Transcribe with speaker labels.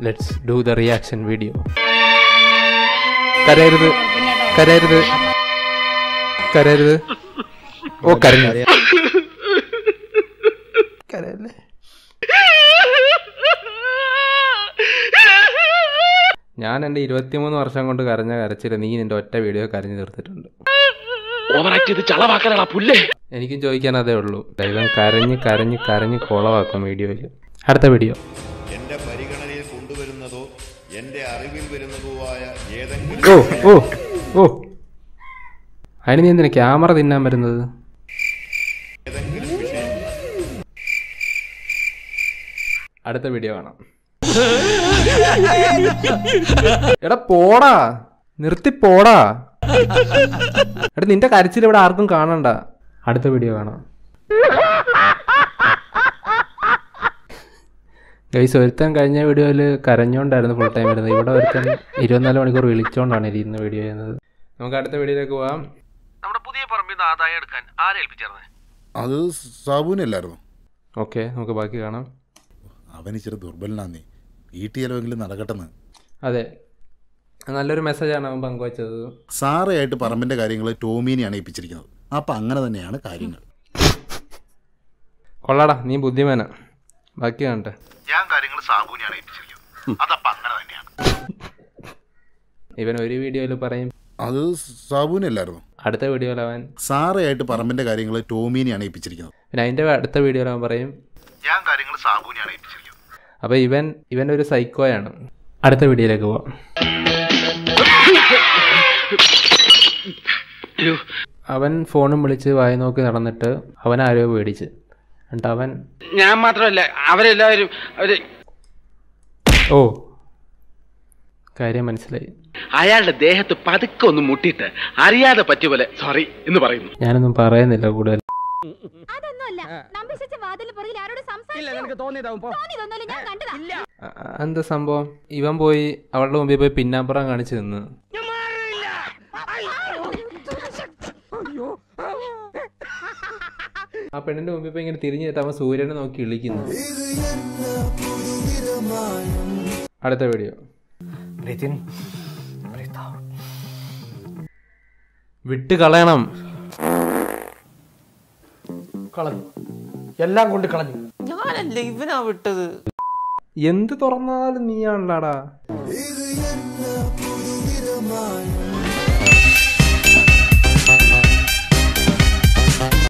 Speaker 1: let's do the reaction video കരയരുത് കരയരുത് കരയരുത് ഓ കരഞ്ഞു കരയല്ലേ ഞാൻ എൻ്റെ ഇരുപത്തിമൂന്ന് വർഷം കൊണ്ട് കരഞ്ഞ കരച്ചില്ല നീ നിന്റെ ഒറ്റ വീഡിയോ കരഞ്ഞു തീർത്തിട്ടുണ്ട്
Speaker 2: ഓവറാക്ട് ചെയ്ത് ചളവാക്കാനാ പുല്ലേ
Speaker 1: എനിക്കും ചോദിക്കാൻ അതേ ഉള്ളൂ ദൈവം കരഞ്ഞ് കരഞ്ഞ് കരഞ്ഞ് കുളവാക്കും വീഡിയോയിൽ അടുത്ത വീഡിയോ
Speaker 3: എന്റെ പരിഗണനയിൽ കൊണ്ടുവരുന്നതോ എന്റെ അറിവിൽ വരുന്നതോ ആയ ഏതെങ്കിലും
Speaker 1: ഓ ഓ ഓ അതിന് നീ എന്തിനാ ക്യാമറ തിന്നാൻ വരുന്നത്
Speaker 3: ഏതെങ്കിലും വിഷയം
Speaker 1: അടുത്ത വീഡിയോ കാണാം എടാ പോടാ നിർത്തി പോടാ എടാ നിന്റെ കരച്ചിൽ ഇവിടെ ആർക്കും കാണണ്ട അടുത്ത വീഡിയോ കാണാം ഗൈസ് ഒരുത്തൻ കഴിഞ്ഞ വീഡിയോയിൽ കരഞ്ഞോണ്ടായിരുന്നു ഫുൾ ടൈം വരുന്നത് ഇവിടെ ഒരുത്തൻ ഇരുപത്തിനാല് മണിക്കൂർ വിളിച്ചോണ്ടാണ് ഇരിക്കുന്ന വീഡിയോ ചെയ്യുന്നത് നമുക്ക് അടുത്ത വീഡിയോയിലേക്ക് പോവാം
Speaker 2: നമ്മുടെ പുതിയ പറമ്പിൽ നിന്ന് ആദായം എടുക്കാൻ ആരേൽപ്പിച്ചേർന്നേ
Speaker 4: അത് സാബുവിനല്ലായിരുന്നു
Speaker 1: ഓക്കെ നമുക്ക് ബാക്കി കാണാം
Speaker 4: അവൻ ഇച്ചിരി ദുർബലനാന്നേ വീട്ടിൽ ചിലവെങ്കിലും നടക്കട്ടെന്ന്
Speaker 1: അതെ നല്ലൊരു മെസ്സേജാണ് അവൻ പങ്കുവച്ചത്
Speaker 4: സാറയായിട്ട് പറമ്പിന്റെ കാര്യങ്ങൾ ടോമീനെയാണ് ഏൽപ്പിച്ചിരിക്കുന്നത് അപ്പം അങ്ങനെ തന്നെയാണ് കാര്യങ്ങൾ
Speaker 1: കൊള്ളാടാ നീ ബുദ്ധിമാനാ ബാക്കി കാണട്ടെ
Speaker 4: ഞാൻ കാര്യങ്ങൾ സാബുവിനെയാണ് ഏൽപ്പിച്ചിരിക്കുന്നത് അതപ്പം അങ്ങനെ തന്നെയാണ്
Speaker 1: ഇവൻ ഒരു വീഡിയോയിൽ പറയും
Speaker 4: അത് സാബുവിനല്ലായിരുന്നു
Speaker 1: അടുത്ത വീഡിയോയിൽ അവൻ
Speaker 4: സാറയായിട്ട് പറമ്പിന്റെ കാര്യങ്ങൾ ടോമീനെയാണ് ഏൽപ്പിച്ചിരിക്കുന്നത്
Speaker 1: പിന്നെ അതിൻ്റെ അടുത്ത വീഡിയോയിൽ അവൻ പറയും
Speaker 4: ഞാൻ കാര്യങ്ങൾ സാബുവിനെയാണ് ഏൽപ്പിച്ചിരിക്കുന്നത്
Speaker 1: അപ്പോൾ ഇവൻ ഇവൻ ഒരു സൈക്കോയാണ് അടുത്ത വീഡിയോയിലേക്ക് പോവാം അവൻ ഫോണും വിളിച്ച് വായി നോക്കി നടന്നിട്ട് അവൻ ആരോ പേടിച്ച് എന്നിട്ട് അവൻ
Speaker 2: ഞാൻ മാത്രമല്ല അവരെല്ലാവരും അവര്
Speaker 1: ഓ കാര്യം മനസ്സിലായി
Speaker 2: അയാളുടെ ദേഹത്ത് പതുക്കെ ഒന്ന് മുട്ടിയിട്ട് അറിയാതെ പറ്റിയ പോലെ സോറി എന്ന് പറയുന്നു
Speaker 1: ഞാനൊന്നും പറയുന്നില്ല കൂടുതൽ
Speaker 5: അതൊന്നുമല്ല നമ്പിശിച്ച വാതിൽ പുറകിൽ ആരോട് സംസാരിച്ചു തോന്നിയതൊന്നുമല്ല ഞാൻ കണ്ടതാ
Speaker 1: അ- അ- എന്താ സംഭവം ഇവൻ പോയി അവളുടെ മുമ്പിൽ പോയി പിന്നാമ്പുറം കാണിച്ചു നിന്ന് ആ പെണ്ണിന്റെ മുമ്പിൽ പോയി ഇങ്ങനെ തിരിഞ്ഞു നിന്നിട്ട് അവൻ സൂര്യനെ നോക്കി ഇളിക്കുന്നു അടുത്ത വീഡിയോ വിട്ട് കളയണം
Speaker 6: കളഞ്ഞു എല്ലാം കൊണ്ട് കളഞ്ഞു
Speaker 7: ഞാനല്ല ഇവനാ വിട്ടത്
Speaker 1: എന്ത് തുറന്നാലും നീയാണല്ലാടാ